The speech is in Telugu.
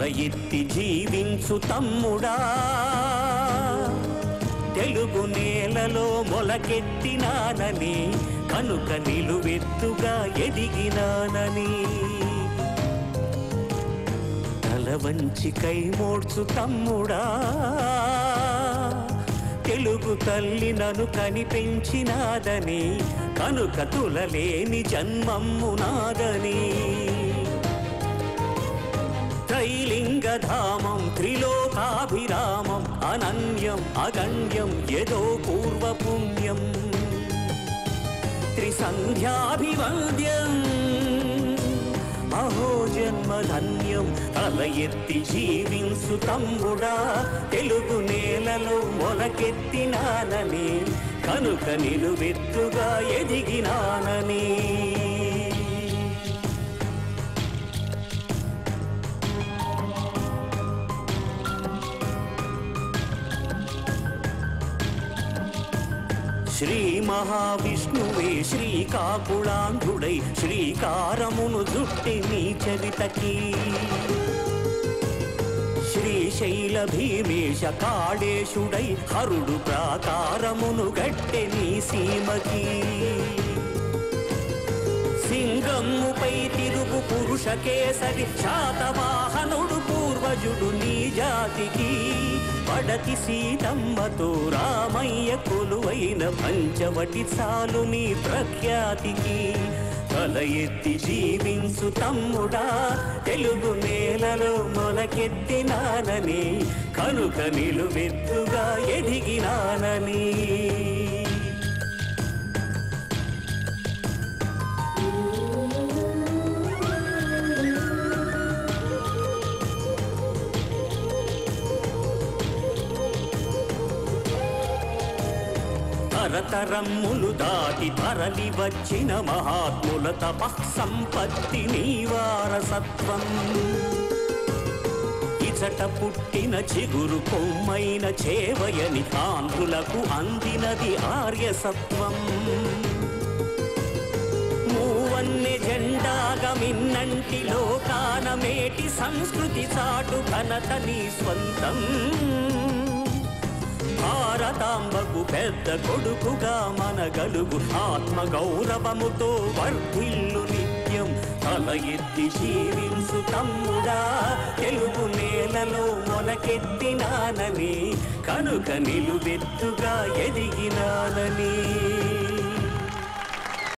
ఎత్తి జీవించు తమ్ముడా తెలుగు నేలలో మొలకెత్తినానని కనుక నిలువెత్తుగా ఎదిగినానని తల వంచి కై మోడ్చు తమ్ముడా తెలుగు తల్లి నన్ను కనిపెంచినాదని కనుక తులలేని జన్మమ్ము నాదని త్రైలింగధామం త్రిలోకాభిరామం అనన్యం అగణ్యం యదో పూర్వపుణ్యం త్రిసంధ్యాభివంద్యం అహో జన్మధన్యం తల ఎత్తి జీవించు తమ్ముడా తెలుగు నేలలో మొలకెత్తినానని కనుక నిలువెత్తుగా ఎదిగినానని శ్రీ మహావిష్ణువే శ్రీకాకుళాంధ్రుడై శ్రీకారమును జుట్టి నీ చరితకి శ్రీశైల భీమేశ కాళేశుడై హరుడు ప్రాకారమును గట్టె నీ సీమకి సింగమ్ముపై తిరుగు పురుష కేసరి శాతవాహనుడు పూర్వజుడు నీ జాతికి పడతి సీతమ్మతో రామయ్య కొలువైన పంచవటి చాలు నీ ప్రఖ్యాతికి తల ఎత్తి జీవించు తమ్ముడా తెలుగు నేలలో మొలకెత్తినానని కనుక నిలువెత్తుగా ఎదిగినానని తరతరమ్ములు దాటి తరలి వచ్చిన మహాత్ముల తపః సంపత్తి నీ వారసత్వం ఇచట పుట్టిన చిగురు కొమ్మైన చేవయని ఆంధ్రులకు అందినది ఆర్యసత్వం మూవన్నె జెండాగా మిన్నంటి లోకాన మేటి సంస్కృతి చాటు ఘనత నీ స్వంతం భారతాంబకు పెద్ద కొడుకుగా మనగలుగు ఆత్మ గౌరవముతో వర్ధిల్లు నిత్యం తల ఎత్తి జీవించు తమ్ముడా తెలుగు నేలలో మొలకెత్తినానని కనుక నిలువెత్తుగా ఎదిగినానని